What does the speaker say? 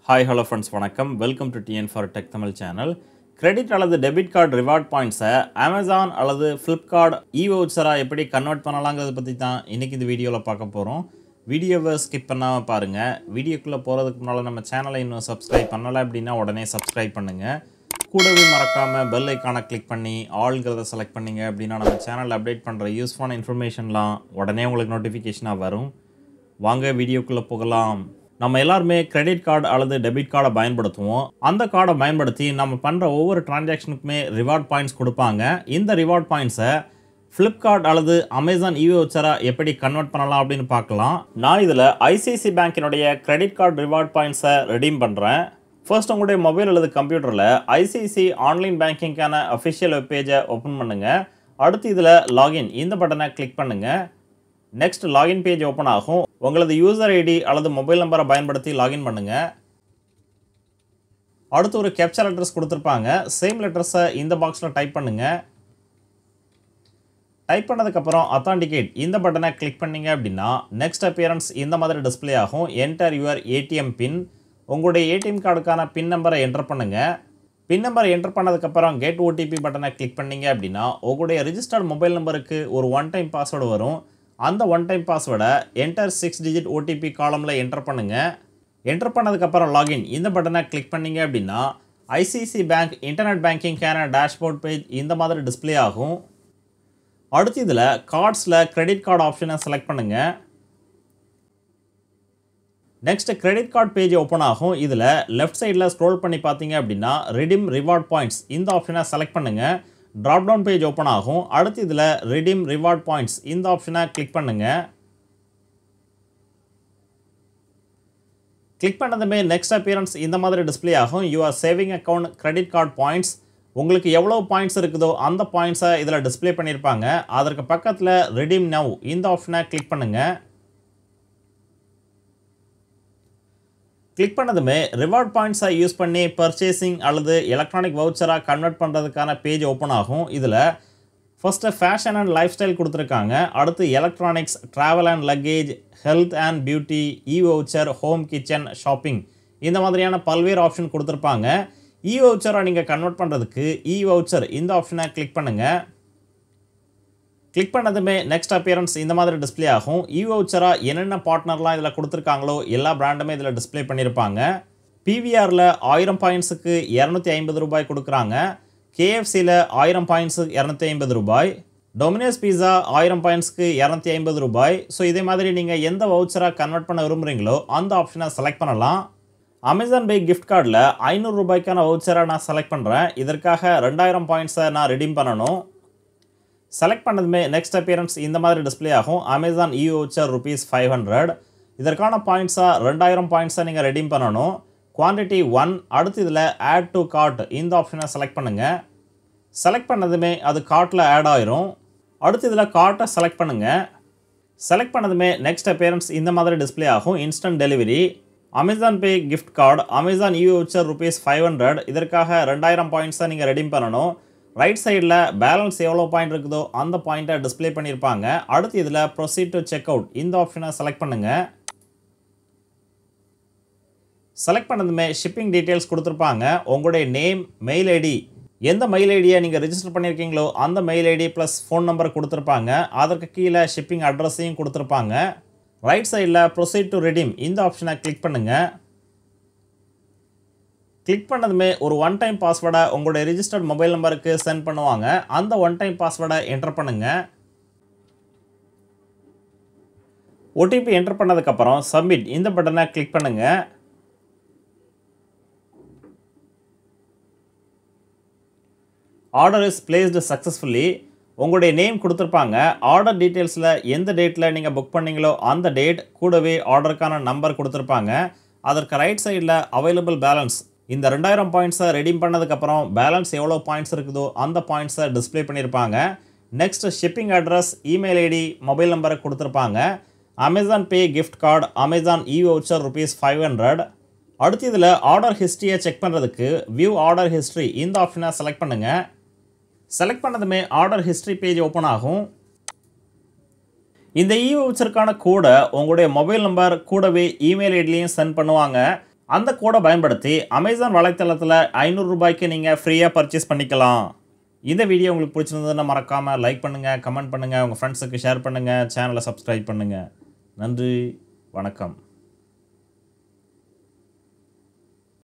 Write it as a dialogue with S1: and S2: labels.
S1: hi hello friends வணக்கம் welcome to TN for tech Tamil channel credit அல்லது debit card reward பாயிண்ட்ஸை Amazon அல்லது Flipkart e வவுச்சராக எப்படி கன்வெர்ட் பண்ணலாங்கிறத பற்றி தான் இன்றைக்கி இந்த வீடியோவில் பார்க்க போகிறோம் வீடியோவை ஸ்கிப் பண்ணாமல் பாருங்கள் வீடியோக்குள்ளே போகிறதுக்கு முன்னால் நம்ம சேனலை இன்னும் சப்ஸ்கிரைப் பண்ணலை அப்படின்னா உடனே சப்ஸ்கிரைப் பண்ணுங்கள் கூடவே மறக்காமல் பெல் ஐக்கானை கிளிக் பண்ணி ஆல்ங்கிறத செலக்ட் பண்ணீங்க அப்படின்னா நம்ம சேனலில் அப்டேட் பண்ணுற யூஸ்ஃபுல்லான இன்ஃபர்மேஷன்லாம் உடனே உங்களுக்கு நோட்டிஃபிகேஷனாக வரும் வாங்க வீடியோக்குள்ளே போகலாம் நம்ம எல்லாருமே கிரெடிட் கார்டு அல்லது டெபிட் கார்டை பயன்படுத்துவோம் அந்த கார்டை பயன்படுத்தி நம்ம பண்ணுற ஒவ்வொரு டிரான்சாக்ஷனுக்குமே ரிவார்ட் பாயிண்ட்ஸ் கொடுப்பாங்க இந்த ரிவார்ட் பாயிண்ட்ஸை ஃப்ளிப்கார்ட் அல்லது அமேசான் இ வவுச்சராக எப்படி கன்வெர்ட் பண்ணலாம் அப்படின்னு பார்க்கலாம் நான் இதில் ஐசிஐசி பேங்கினுடைய கிரெடிட் கார்டு ரிவார்ட் பாயிண்ட்ஸை ரெடீம் பண்ணுறேன் ஃபர்ஸ்ட் உங்களுடைய மொபைல் அல்லது கம்ப்யூட்டரில் ஐசிஐசி ஆன்லைன் பேங்கிங்கான அஃபிஷியல் வெப்பேஜை ஓப்பன் பண்ணுங்கள் அடுத்து இதில் லாகின் இந்த பட்டனை கிளிக் பண்ணுங்கள் நெக்ஸ்ட் லாகின் பேஜ் ஓப்பன் ஆகும் உங்களது யூசர் ஐடி அல்லது மொபைல் நம்பரை பயன்படுத்தி லாகின் பண்ணுங்கள் அடுத்து ஒரு கேப்சர் அட்ரஸ் கொடுத்துருப்பாங்க சேம் லெட்டர்ஸை இந்த பாக்ஸில் டைப் பண்ணுங்கள் டைப் பண்ணதுக்கப்புறம் அத்தான்டிகேட் இந்த பட்டனை கிளிக் பண்ணீங்க அப்படின்னா நெக்ஸ்ட் அப்பியரன்ஸ் இந்த மாதிரி டிஸ்ப்ளே ஆகும் என்டர் யுவர் ஏடிஎம் பின் உங்களுடைய ஏடிஎம் கார்டுக்கான பின் நம்பரை என்டர் பண்ணுங்கள் பின் நம்பர் என்டர் பண்ணதுக்கப்புறம் கெட் ஓடிபி பட்டனை கிளிக் பண்ணீங்க அப்படின்னா உங்களுடைய ரிஜிஸ்டர்ட் மொபைல் நம்பருக்கு ஒரு ஒன் டைம் பாஸ்வேர்டு வரும் அந்த ஒன் டைம் பாஸ்வேர்டை என்டர் சிக்ஸ் டிஜிட் ஓடிபி காலமில் என்டர் பண்ணுங்கள் என்டர் பண்ணதுக்கப்புறம் லாகின் இந்த பட்டனை கிளிக் பண்ணீங்க அப்படின்னா ஐசிசி பேங்க் இன்டர்நெட் பேங்கிங்கான டேஷ்போர்ட் பேஜ் இந்த மாதிரி டிஸ்ப்ளே ஆகும் அடுத்து இதில் கார்ட்ஸில் கிரெடிட் கார்டு ஆப்ஷனை செலக்ட் பண்ணுங்கள் next credit card page open ஆகும் இதில் லெஃப்ட் சைடில் ஸ்க்ரோல் பண்ணி பார்த்தீங்க அப்படின்னா ரிடீம் ரிவார்ட் பாயிண்ட்ஸ் இந்த ஆப்ஷனை செலக்ட் பண்ணுங்கள் ட்ராப் டவுன் பேஜ் ஓப்பன் ஆகும் அடுத்து இதில் ரிடீம் ரிவார்ட் பாயிண்ட்ஸ் இந்த ஆப்ஷனை கிளிக் பண்ணுங்கள் கிளிக் பண்ணதுமே நெக்ஸ்ட் அப்பியரன்ஸ் இந்த மாதிரி டிஸ்ப்ளே ஆகும் you are saving account credit card points உங்களுக்கு எவ்வளோ பாயிண்ட்ஸ் இருக்குதோ அந்த பாயிண்ட்ஸை இதில் டிஸ்ப்ளே பண்ணியிருப்பாங்க அதற்கு பக்கத்தில் ரிடீம் நவ் இந்த ஆப்ஷனை கிளிக் பண்ணுங்கள் கிளிக் பண்ணதுமே ரிவார்ட் பாயிண்ட்ஸை யூஸ் பண்ணி பர்ச்சேசிங் அல்லது எலக்ட்ரானிக் வவுச்சராக கன்வெர்ட் பண்ணுறதுக்கான பேஜ் ஓப்பன் ஆகும் இதில் first fashion and lifestyle கொடுத்துருக்காங்க அடுத்து electronics travel and luggage health and beauty e voucher home kitchen shopping இந்த மாதிரியான பல்வேறு ஆப்ஷன் கொடுத்துருப்பாங்க இ வவுச்சரை நீங்கள் கன்வெர்ட் பண்ணுறதுக்கு இ வவுச்சர் இந்த ஆப்ஷனை கிளிக் பண்ணுங்கள் கிளிக் பண்ணதுமே நெக்ஸ்ட் அப்பியரன்ஸ் இந்த மாதிரி டிஸ்ப்ளே ஆகும் இ வவுச்சராக என்னென்ன பார்ட்னர்லாம் இதில் கொடுத்துருக்காங்களோ எல்லா பிராண்டுமே இதில் டிஸ்ப்ளே பண்ணியிருப்பாங்க பிவிஆரில் ஆயிரம் பாயிண்ட்ஸுக்கு இரநூத்தி ஐம்பது ரூபாய் கொடுக்குறாங்க கேஎஃப்சியில் ஆயிரம் பாயிண்ட்ஸுக்கு இரநூத்தி ஐம்பது ரூபாய் டொமினோஸ் பீஸா ஆயிரம் பாயிண்ட்ஸ்க்கு இரநூத்தி ஐம்பது ரூபாய் ஸோ இதே மாதிரி நீங்கள் எந்த வவுச்சராக கன்வெர்ட் பண்ண விரும்புகிறீங்களோ அந்த ஆப்ஷனை செலக்ட் பண்ணலாம் அமேசான் பே கிஃப்ட் கார்டில் ஐநூறு ரூபாய்க்கான வவுச்சரை நான் செலக்ட் பண்ணுறேன் இதற்காக ரெண்டாயிரம் பாயிண்ட்ஸை நான் ரெடீம் பண்ணணும் செலக்ட் பண்ணதுமே நெக்ஸ்ட் அப்பியரன்ஸ் இந்த மாதிரி டிஸ்ப்ளே ஆகும் Amazon e voucher rupees five hundred இதற்கான பாயிண்ட்ஸாக ரெண்டாயிரம் பாயிண்ட்ஸை நீங்கள் ரெடீம் பண்ணணும் குவான்டிட்டி ஒன் அடுத்து இதில் ஆட் டு கார்ட் இந்த ஆப்ஷனை செலக்ட் பண்ணுங்கள் செலக்ட் பண்ணதுமே அது கார்ட்டில் ஆட் ஆயிரும் அடுத்து இதில் கார்ட்டை செலக்ட் பண்ணுங்கள் செலக்ட் பண்ணதுமே நெக்ஸ்ட் அப்பியரன்ஸ் இந்த மாதிரி டிஸ்ப்ளே ஆகும் instant delivery Amazon pay gift card Amazon e voucher rupees five hundred இதற்காக ரெண்டாயிரம் பாயிண்ட்ஸை நீங்கள் ரெடீம் பண்ணணும் ரைட் சைடில் பேலன்ஸ் எவ்வளோ பாயிண்ட் இருக்குதோ அந்த பாயிண்ட்டை டிஸ்ப்ளே பண்ணியிருப்பாங்க அடுத்து இதில் ப்ரொசீட் டு செக் அவுட் இந்த ஆப்ஷனை செலக்ட் பண்ணுங்கள் செலக்ட் பண்ணதுமே ஷிப்பிங் டீட்டெயில்ஸ் கொடுத்துருப்பாங்க உங்களுடைய நேம் மெயில் ஐடி எந்த மெயில் ஐடியை நீங்கள் ரிஜிஸ்டர் பண்ணியிருக்கீங்களோ அந்த mail ID plus phone number கொடுத்துருப்பாங்க அதற்கு கீழே ஷிப்பிங் அட்ரஸையும் கொடுத்துருப்பாங்க ரைட் சைடில் ப்ரொசீட் டு ரெடீம் இந்த ஆப்ஷனை கிளிக் பண்ணுங்கள் கிளிக் பண்ணதுமே ஒரு ஒன் டைம் பாஸ்வேர்டை உங்களுடைய ரிஜிஸ்டர்ட் மொபைல் நம்பருக்கு சென்ட் பண்ணுவாங்க அந்த ஒன் டைம் பாஸ்வேர்டை என்டர் பண்ணுங்கள் ஓடிபி என்டர் பண்ணதுக்கப்புறம் சப்மிட் இந்த பட்டனை கிளிக் பண்ணுங்கள் ஆர்டர் இஸ் பிளேஸ்டு சக்ஸஸ்ஃபுல்லி உங்களுடைய நேம் கொடுத்துருப்பாங்க ஆர்டர் டீட்டெயில்ஸில் எந்த டேட்டில் நீங்கள் புக் பண்ணீங்களோ அந்த டேட் கூடவே ஆர்டருக்கான நம்பர் கொடுத்துருப்பாங்க அதற்கு ரைட் சைடில் அவைலபிள் பேலன்ஸ் இந்த ரெண்டாயிரம் பாயிண்ட்ஸை ரெடீம் பண்ணதுக்கப்புறம் பேலன்ஸ் எவ்வளோ பாயிண்ட்ஸ் இருக்குதோ அந்த பாயிண்ட்ஸை டிஸ்ப்ளே பண்ணியிருப்பாங்க next shipping address email ID mobile நம்பரை கொடுத்துருப்பாங்க Amazon pay gift card Amazon e voucher rupees five hundred அடுத்து இதில் ஆர்டர் ஹிஸ்ட்ரியை செக் பண்ணுறதுக்கு வியூ ஆர்டர் ஹிஸ்ட்ரி இந்த ஆப்ஷனை செலக்ட் பண்ணுங்கள் செலக்ட் பண்ணதுமே ஆர்டர் ஹிஸ்ட்ரி பேஜ் ஓப்பன் ஆகும் இந்த இ வவுச்சருக்கான கோடை உங்களுடைய மொபைல் நம்பர் கூடவே இமெயில் ஐடிலையும் சென்ட் பண்ணுவாங்க அந்த கோடை பயன்படுத்தி அமேசான் வலைத்தளத்தில் ஐநூறு ரூபாய்க்கு நீங்கள் ஃப்ரீயாக பர்ச்சேஸ் பண்ணிக்கலாம் இந்த வீடியோ உங்களுக்கு பிடிச்சிருந்ததுன்னா மறக்காமல் லைக் பண்ணுங்கள் கமெண்ட் பண்ணுங்கள் உங்கள் ஃப்ரெண்ட்ஸுக்கு ஷேர் பண்ணுங்கள் சேனலை சப்ஸ்கிரைப் பண்ணுங்கள் நன்றி வணக்கம்